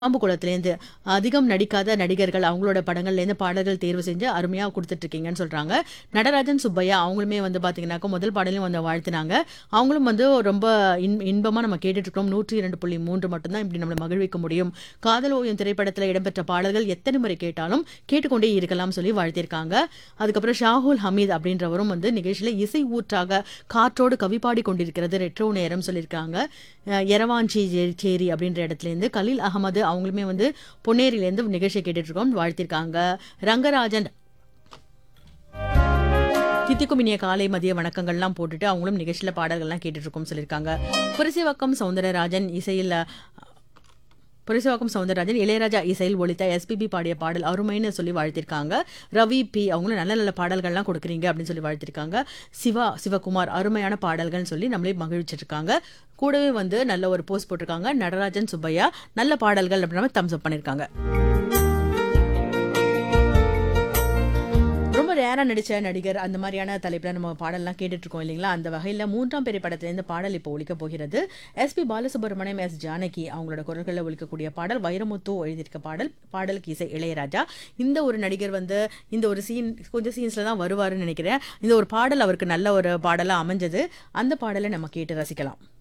பாம்பு குளத்துலேருந்து அதிகம் நடிக்காத நடிகர்கள் அவங்களோட படங்கள்லேருந்து பாடல்கள் தேர்வு செஞ்சு அருமையாக கொடுத்துட்ருக்கீங்கன்னு சொல்கிறாங்க நடராஜன் சுப்பையா அவங்களுமே வந்து பார்த்தீங்கன்னாக்கா முதல் பாடலையும் வந்து வாழ்த்தினாங்க அவங்களும் வந்து ரொம்ப இன் இன்பமாக நம்ம கேட்டுட்ருக்கோம் நூற்றி இரண்டு புள்ளி மூன்று மட்டும்தான் இப்படி நம்மளை மகிழ்விக்க முடியும் காதல் ஓவியம் திரைப்படத்தில் இடம்பெற்ற பாடல்கள் எத்தனை முறை கேட்டாலும் கேட்டுக்கொண்டே இருக்கலாம் சொல்லி வாழ்த்திருக்காங்க அதுக்கப்புறம் ஷாகுல் ஹமீத் அப்படின்றவரும் வந்து நிகழ்ச்சியில் இசை ஊற்றாக காற்றோடு கவி பாடி கொண்டிருக்கிறது ரெட்ரோ நேரம் சொல்லியிருக்காங்க அஹ் எரவாஞ்சி ஜே- சேரி அப்படின்ற இடத்துலேருந்து கலீல் அகமது அவங்களுமே வந்து பொன்னேரியிலேருந்து நிகழ்ச்சியை கேட்டுட்ருக்கோம் வாழ்த்திருக்காங்க ரங்கராஜன் தித்திக்கும் இனிய காலை மதிய வணக்கங்கள்லாம் போட்டுட்டு அவங்களும் நிகழ்ச்சியில் பாடல்கள்லாம் கேட்டுட்ருக்கோம் சொல்லியிருக்காங்க புரசிவக்கம் சவுந்தரராஜன் இசையில் புரசிவாக்கம் சவுந்தரராஜன் இளையராஜா இசையில் ஒலித்த எஸ்பிபி பாடிய பாடல் அருமைன்னு சொல்லி வாழ்த்திருக்காங்க ரவி பி அவங்களும் நல்ல நல்ல பாடல்கள்லாம் கொடுக்குறீங்க அப்படின்னு சொல்லி வாழ்த்திருக்காங்க சிவா சிவகுமார் அருமையான பாடல்கள்னு சொல்லி நம்மளே மகிழ்ச்சிருக்காங்க கூடவே வந்து நல்ல ஒரு போஸ்ட் போட்டிருக்காங்க நடராஜன் சுப்பையா நல்ல பாடல்கள் அப்படின்னு தம்ஸ் அப் பண்ணியிருக்காங்க ரொம்ப ரேராக நடித்த நடிகர் அந்த மாதிரியான தலைப்பில் நம்ம பாடல்லாம் கேட்டுட்டு இருக்கோம் இல்லைங்களா அந்த வகையில் மூன்றாம் பெரிய படத்துலேருந்து பாடல் இப்போ ஒலிக்க போகிறது எஸ்பி பாலசுப்ரமணியம் எஸ் ஜானகி அவங்களோட குரல்களில் ஒலிக்கக்கூடிய பாடல் வைரமுத்து எழுதியிருக்க பாடல் பாடலுக்கு இசை இளையராஜா இந்த ஒரு நடிகர் வந்து இந்த ஒரு சீன் கொஞ்சம் சீன்ஸில் தான் வருவாருன்னு நினைக்கிறேன் இந்த ஒரு பாடல் அவருக்கு நல்ல ஒரு பாடலாக அமைஞ்சது அந்த பாடலை நம்ம கேட்டு ரசிக்கலாம்